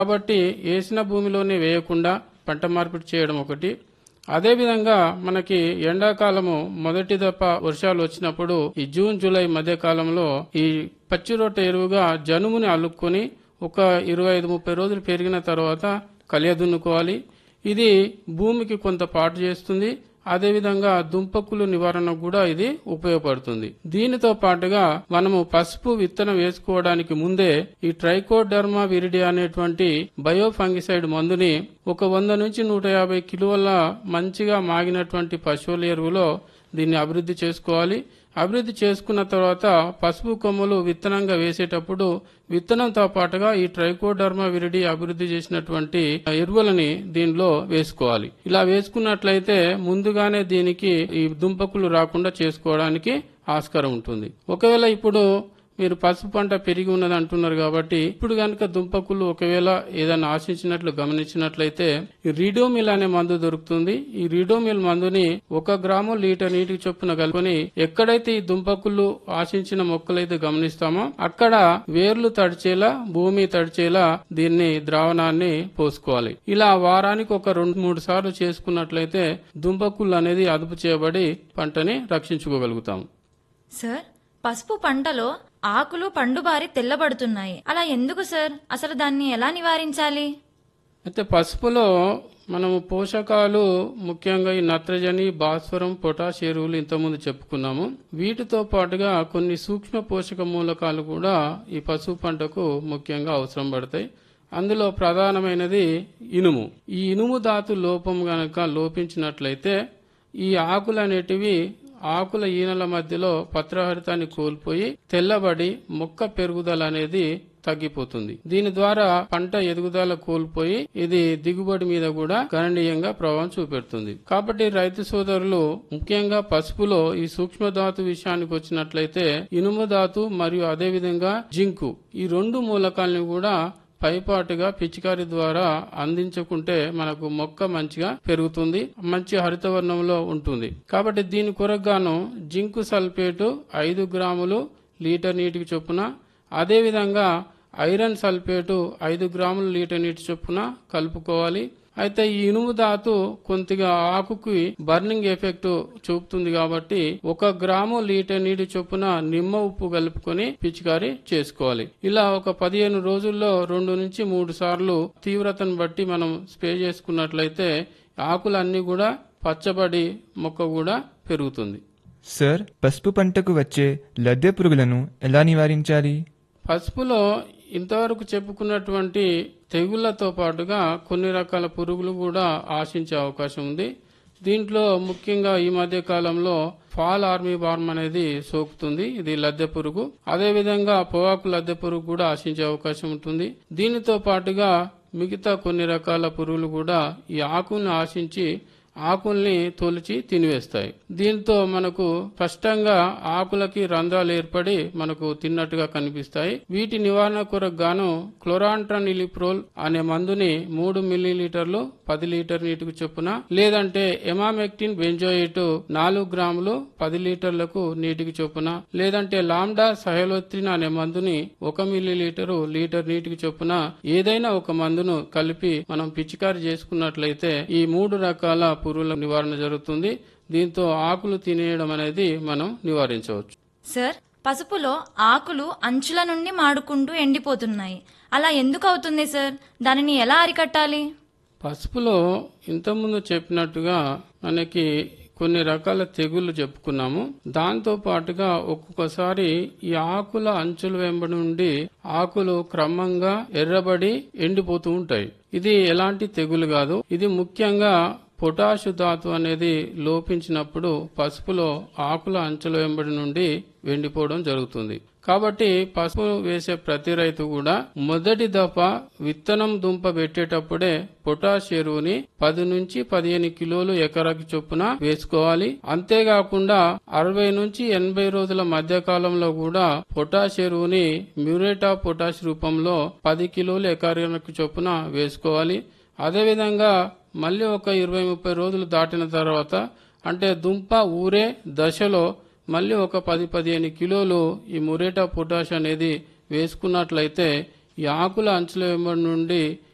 కాబట్టి వేసిన భూమిలోనే వేయకుండా పంట మార్పిడి చేయడం ఒకటి అదేవిధంగా మనకి ఎండాకాలము మొదటి దఫ వర్షాలు వచ్చినప్పుడు ఈ జూన్ జూలై మధ్య కాలంలో ఈ పచ్చి రొట్టె ఎరువుగా జనుముని అల్లుకొని ఒక ఇరవై ఐదు ముప్పై రోజులు పెరిగిన తర్వాత కలియ దున్నుకోవాలి ఇది భూమికి కొంత పాటు చేస్తుంది అదేవిధంగా దుంపకులు నివారణకు కూడా ఇది ఉపయోగపడుతుంది దీనితో పాటుగా మనము పసుపు విత్తనం వేసుకోవడానికి ముందే ఈ ట్రైకోడర్మా విరిడి అనేటువంటి బయో ఫంగిసైడ్ మందుని ఒక వంద నుంచి నూట యాభై కిలోల మంచిగా మాగినటువంటి పశువుల ఎరువులో దీన్ని అభివృద్ధి చేసుకోవాలి అభివృద్ధి చేసుకున్న తర్వాత పసుపు కొమ్మలు విత్తనంగా వేసేటప్పుడు విత్తనంతో పాటుగా ఈ ట్రైకోడర్మా విరిడి అభివృద్ధి చేసినటువంటి ఎరువులని దీనిలో వేసుకోవాలి ఇలా వేసుకున్నట్లయితే ముందుగానే దీనికి ఈ దుంపకులు రాకుండా చేసుకోవడానికి ఆస్కారం ఉంటుంది ఒకవేళ ఇప్పుడు మీరు పసుపు పంట పెరిగి ఉన్నది అంటున్నారు కాబట్టి ఇప్పుడు కనుక దుంపకులు ఒకవేళ ఏదైనా ఆశించినట్లు గమనించినట్లయితే ఈ రీడోమిల్ అనే మందు దొరుకుతుంది ఈ రీడోమిల్ మందుని ఒక గ్రాము లీటర్ నీటికి చొప్పున కలుపుకొని ఎక్కడైతే ఈ దుంపకులు ఆశించిన మొక్కలైతే గమనిస్తామో అక్కడ వేర్లు తడిచేలా భూమి తడిచేలా దీన్ని ద్రావణాన్ని పోసుకోవాలి ఇలా వారానికి ఒక రెండు మూడు సార్లు చేసుకున్నట్లయితే దుంపకుళ్ళు అనేది అదుపు చేయబడి పంటని రక్షించుకోగలుగుతాం సార్ పసుపు పంటలో ఆకులు పండుబారి తెల్లబడుతున్నాయి అలా ఎందుకు సార్ అసలు దాన్ని ఎలా నివారించాలి అయితే పసుపులో మనము పోషకాలు ముఖ్యంగా ఈ నత్రజని భాస్వరం పొటాష్ ఎరువులు ఇంతకుముందు చెప్పుకున్నాము వీటితో పాటుగా కొన్ని సూక్ష్మ పోషక మూలకాలు కూడా ఈ పసుపు పంటకు ముఖ్యంగా అవసరం పడతాయి అందులో ప్రధానమైనది ఇనుము ఈ ఇనుము ధాతు లోపం గనక లోపించినట్లయితే ఈ ఆకులు అనేటివి ఆకుల ఈనెల మధ్యలో పత్రహరితాన్ని కోల్పోయి తెల్లబడి మొక్క పెరుగుదల అనేది తగ్గిపోతుంది దీని ద్వారా పంట ఎదుగుదల కోల్పోయి ఇది దిగుబడి మీద కూడా గణనీయంగా ప్రభావం చూపెడుతుంది కాబట్టి రైతు సోదరులు ముఖ్యంగా పసుపులో ఈ సూక్ష్మధాతు విషయానికి వచ్చినట్లయితే ఇనుము ధాతు మరియు అదేవిధంగా జింకు ఈ రెండు మూలకాలను కూడా పైపాటుగా పిచికారి ద్వారా అందించుకుంటే మనకు మొక్క మంచిగా పెరుగుతుంది మంచి హరితవర్ణంలో ఉంటుంది కాబట్టి దీని కొరగాను జింకు సల్ఫేటు ఐదు గ్రాములు లీటర్ నీటికి చొప్పున అదేవిధంగా ఐరన్ సల్ఫేటు ఐదు గ్రాములు లీటర్ నీటి చొప్పున కలుపుకోవాలి అయితే ఈ ఇనుము ధాతు కొద్దిగా ఆకుకి బర్నింగ్ ఎఫెక్ట్ చూపుతుంది కాబట్టి ఒక గ్రాము లీటర్ నీటి చొప్పున నిమ్మ ఉప్పు కలుపుకొని పిచికారీ చేసుకోవాలి ఇలా ఒక పదిహేను రోజుల్లో రెండు నుంచి మూడు సార్లు తీవ్రతను బట్టి మనం స్ప్రే చేసుకున్నట్లయితే ఆకులన్నీ కూడా పచ్చబడి మొక్క కూడా పెరుగుతుంది సార్ పసుపు పంటకు వచ్చే లద్దె పురుగులను ఎలా నివారించాలి పసుపులో ఇంతవరకు చెప్పుకున్నటువంటి తెగుళ్లతో పాటుగా కొన్ని రకాల పురుగులు కూడా ఆశించే అవకాశం ఉంది దీంట్లో ముఖ్యంగా ఈ మధ్య కాలంలో ఫాల్ ఆర్మీ బార్మ్ అనేది సోకుతుంది ఇది లద్దె పురుగు అదేవిధంగా పొగాకు లద్దె పురుగు కూడా ఆశించే అవకాశం ఉంటుంది దీనితో పాటుగా మిగతా కొన్ని రకాల పురుగులు కూడా ఈ ఆకుని ఆశించి ఆకుల్ని తొలిచి తినివేస్తాయి దీంతో మనకు స్పష్టంగా ఆకులకి రంధ్రాలు ఏర్పడి మనకు తిన్నట్టుగా కనిపిస్తాయి వీటి నివారణ కొరకు గాను క్లోరాంట్రానిలిప్రోల్ అనే మందుని మూడు మిల్లీలీటర్లు పది లీటర్ నీటికి చొప్పున లేదంటే ఎమామెక్టిన్ బెంజోయిట్ నాలుగు గ్రాములు పది లీటర్లకు నీటికి చొప్పున లేదంటే లాండా సహలోత్రిన్ అనే మందుని ఒక మిల్లీలీటరు లీటర్ నీటికి చొప్పున ఏదైనా ఒక మందును కలిపి మనం పిచికారి చేసుకున్నట్లయితే ఈ మూడు రకాల పురుగుల నివారణ జరుగుతుంది దీంతో ఆకులు తినేయడం అనేది మనం నివారించవచ్చు సార్ పసుపులో ఆకులు అంచుల నుండి మాడుకుంటూ ఎండిపోతున్నాయి అలా ఎందుకు అవుతుంది సార్ దానిని ఎలా అరికట్టాలి పసుపులో ఇంతకుముందు చెప్పినట్టుగా మనకి కొన్ని రకాల తెగుళ్లు చెప్పుకున్నాము దాంతో పాటుగా ఒక్కొక్కసారి ఈ ఆకుల అంచుల వెంబడి నుండి ఆకులు క్రమంగా ఎర్రబడి ఎండిపోతూ ఉంటాయి ఇది ఎలాంటి తెగులు కాదు ఇది ముఖ్యంగా పొటాషు ధాతు అనేది లోపించినప్పుడు పసుపులో ఆకుల అంచుల వెంబడి నుండి వెండిపోవడం జరుగుతుంది కాబట్టి పసుపు వేసే ప్రతి రైతు కూడా మొదటి దఫ విత్తనం దుంప పెట్టేటప్పుడే పొటాష్ ఎరువుని పది నుంచి పదిహేను కిలోలు ఎకరాకి చొప్పున వేసుకోవాలి అంతేకాకుండా అరవై నుంచి ఎనభై రోజుల మధ్య కాలంలో కూడా పొటాష్ ఎరువుని మ్యూరేటా పొటాష్ రూపంలో పది కిలోలు ఎకరాకి చొప్పున వేసుకోవాలి అదేవిధంగా మళ్ళీ ఒక ఇరవై ముప్పై రోజులు దాటిన తర్వాత అంటే దుంప ఊరే దశలో మళ్ళీ ఒక పది పదిహేను కిలోలు ఈ మురేటా పొటాష్ అనేది వేసుకున్నట్లయితే ఈ ఆకుల అంచుల వెంబడి నుండి